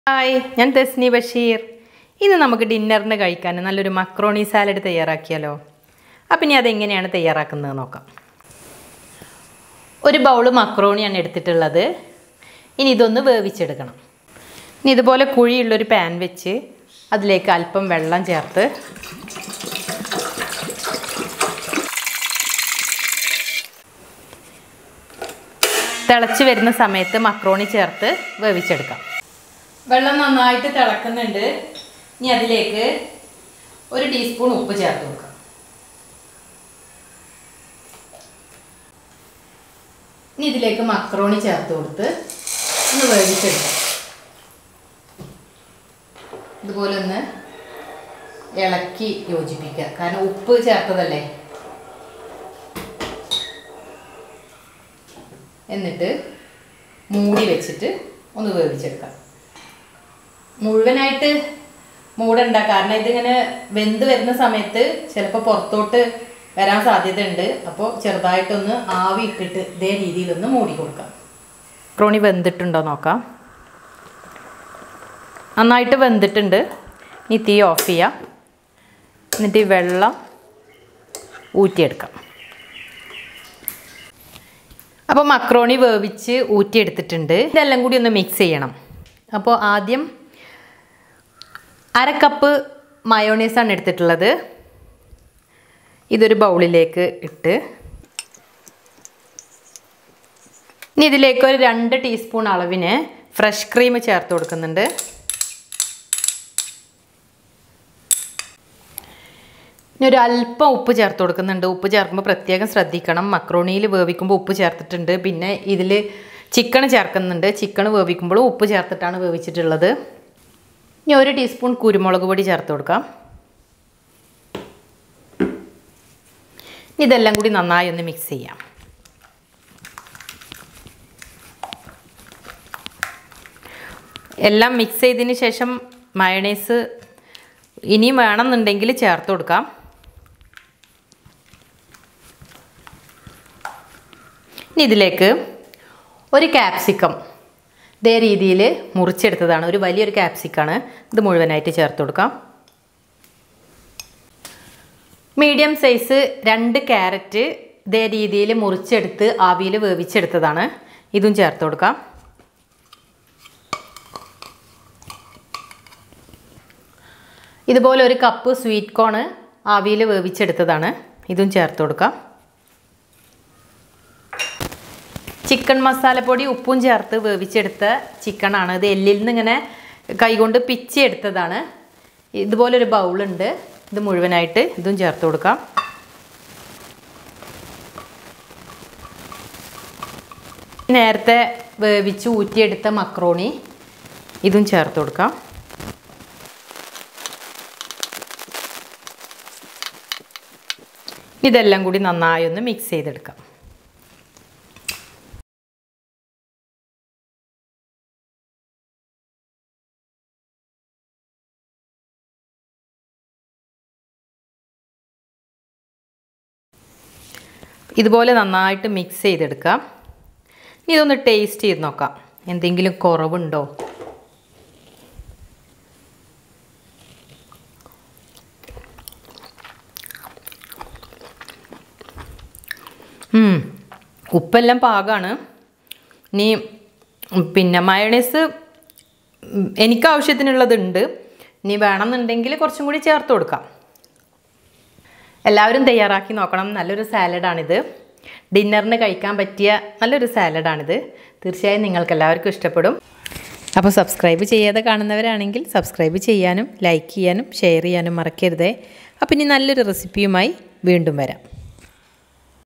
hi ഞാൻ തെസ്നി ബഷീർ ഇന്ന് നമുക്ക് ഡിന്നറിന് കഴിക്കാൻ നല്ലൊരു മക്രോണി സാലഡ് തയ്യാറാക്കിയാലോ അപ്പം ഇനി അതെങ്ങനെയാണ് തയ്യാറാക്കുന്നത് നോക്കാം ഒരു ബൗള് മക്രോണിയാണ് എടുത്തിട്ടുള്ളത് ഇനി ഇതൊന്ന് വേവിച്ചെടുക്കണം ഇനി ഇതുപോലെ കുഴിയുള്ളൊരു പാൻ വെച്ച് അതിലേക്ക് അല്പം വെള്ളം ചേർത്ത് തിളച്ച് വരുന്ന സമയത്ത് മക്രോണി ചേർത്ത് വേവിച്ചെടുക്കാം വെള്ളം നന്നായിട്ട് തിളക്കുന്നുണ്ട് ഇനി അതിലേക്ക് ഒരു ടീസ്പൂൺ ഉപ്പ് ചേർത്ത് കൊടുക്കാം ഇനി ഇതിലേക്ക് മക്രോണി ചേർത്ത് കൊടുത്ത് ഒന്ന് വേവിച്ചെടുക്കാം ഇതുപോലെ ഒന്ന് ഇളക്കി യോജിപ്പിക്കുക കാരണം ഉപ്പ് ചേർത്തതല്ലേ എന്നിട്ട് മൂടി വെച്ചിട്ട് ഒന്ന് വേവിച്ചെടുക്കാം മുഴുവനായിട്ട് മൂടണ്ട കാരണം ഇതിങ്ങനെ വെന്ത് വരുന്ന സമയത്ത് ചിലപ്പോൾ പുറത്തോട്ട് വരാൻ സാധ്യതയുണ്ട് അപ്പോൾ ചെറുതായിട്ടൊന്ന് ആവി ഇട്ടിട്ട് ഇതേ രീതിയിലൊന്ന് മൂടി കൊടുക്കാം ക്രോണി വെന്തിട്ടുണ്ടോ നോക്കാം നന്നായിട്ട് വെന്തിട്ടുണ്ട് ഇനി തീ ഓഫ് ചെയ്യാം എന്നിട്ട് ഈ വെള്ളം ഊറ്റിയെടുക്കാം അപ്പോൾ മക്രോണി വേവിച്ച് ഊറ്റിയെടുത്തിട്ടുണ്ട് ഇതെല്ലാം കൂടി ഒന്ന് മിക്സ് ചെയ്യണം അപ്പോൾ ആദ്യം അര കപ്പ് മയോണൈസാണ് എടുത്തിട്ടുള്ളത് ഇതൊരു ബൗളിലേക്ക് ഇട്ട് ഇനി ഇതിലേക്ക് ഒരു രണ്ട് ടീസ്പൂൺ അളവിന് ഫ്രഷ് ക്രീം ചേർത്ത് കൊടുക്കുന്നുണ്ട് ഇനി ഒരു അല്പം ഉപ്പ് ചേർത്ത് കൊടുക്കുന്നുണ്ട് ഉപ്പ് ചേർക്കുമ്പോൾ പ്രത്യേകം ശ്രദ്ധിക്കണം മക്രോണിയിൽ വേവിക്കുമ്പോൾ ഉപ്പ് ചേർത്തിട്ടുണ്ട് പിന്നെ ഇതിൽ ചിക്കൻ ചേർക്കുന്നുണ്ട് ചിക്കൻ വേവിക്കുമ്പോൾ ഉപ്പ് ചേർത്തിട്ടാണ് വേവിച്ചിട്ടുള്ളത് ഇനി ഒരു ടീസ്പൂൺ കുരുമുളക് പൊടി ചേർത്ത് കൊടുക്കാം ഇതെല്ലാം കൂടി നന്നായി ഒന്ന് മിക്സ് ചെയ്യാം എല്ലാം മിക്സ് ചെയ്തതിന് ശേഷം മയണൈസ് ഇനിയും വേണമെന്നുണ്ടെങ്കിൽ ചേർത്ത് കൊടുക്കാം ഇനി ഇതിലേക്ക് ഒരു ക്യാപ്സിക്കം ഇതേ രീതിയിൽ മുറിച്ചെടുത്തതാണ് ഒരു വലിയൊരു ക്യാപ്സിക്കാണ് ഇത് മുഴുവനായിട്ട് ചേർത്ത് കൊടുക്കാം മീഡിയം സൈസ് രണ്ട് ക്യാരറ്റ് ഇതേ രീതിയിൽ മുറിച്ചെടുത്ത് ആവിയിൽ വേവിച്ചെടുത്തതാണ് ഇതും ചേർത്ത് കൊടുക്കാം ഇതുപോലെ ഒരു കപ്പ് സ്വീറ്റ് കോണ് ആവിയിൽ വേവിച്ചെടുത്തതാണ് ഇതും ചേർത്ത് കൊടുക്കാം ചിക്കൻ മസാലപ്പൊടി ഉപ്പും ചേർത്ത് വേവിച്ചെടുത്ത ചിക്കനാണ് ഇത് എല്ലിൽ നിന്ന് ഇങ്ങനെ കൈകൊണ്ട് പിച്ചെടുത്തതാണ് ഇതുപോലൊരു ബൗളുണ്ട് ഇത് മുഴുവനായിട്ട് ഇതും ചേർത്ത് കൊടുക്കാം നേരത്തെ വേവിച്ച് ഊറ്റിയെടുത്ത മക്രോണി ഇതും ചേർത്ത് കൊടുക്കാം ഇതെല്ലാം കൂടി നന്നായി ഒന്ന് മിക്സ് ചെയ്തെടുക്കാം ഇതുപോലെ നന്നായിട്ട് മിക്സ് ചെയ്തെടുക്കാം ഇനി ഇതൊന്ന് ടേസ്റ്റ് ചെയ്ത് നോക്കാം എന്തെങ്കിലും കുറവുണ്ടോ ഉപ്പെല്ലാം പാകമാണ് ഇനി പിന്നെ മയണൈസ് എനിക്ക് ആവശ്യത്തിനുള്ളതുണ്ട് ഇനി വേണമെന്നുണ്ടെങ്കിൽ കുറച്ചും കൂടി ചേർത്ത് കൊടുക്കാം എല്ലാവരും തയ്യാറാക്കി നോക്കണം നല്ലൊരു സാലഡാണിത് ഡിന്നറിന് കഴിക്കാൻ പറ്റിയ നല്ലൊരു സാലഡാണിത് തീർച്ചയായും നിങ്ങൾക്ക് എല്ലാവർക്കും ഇഷ്ടപ്പെടും അപ്പോൾ സബ്സ്ക്രൈബ് ചെയ്യാതെ കാണുന്നവരാണെങ്കിൽ സബ്സ്ക്രൈബ് ചെയ്യാനും ലൈക്ക് ചെയ്യാനും ഷെയർ ചെയ്യാനും മറക്കരുതേ അപ്പോൾ ഇനി നല്ലൊരു റെസിപ്പിയുമായി വീണ്ടും വരാം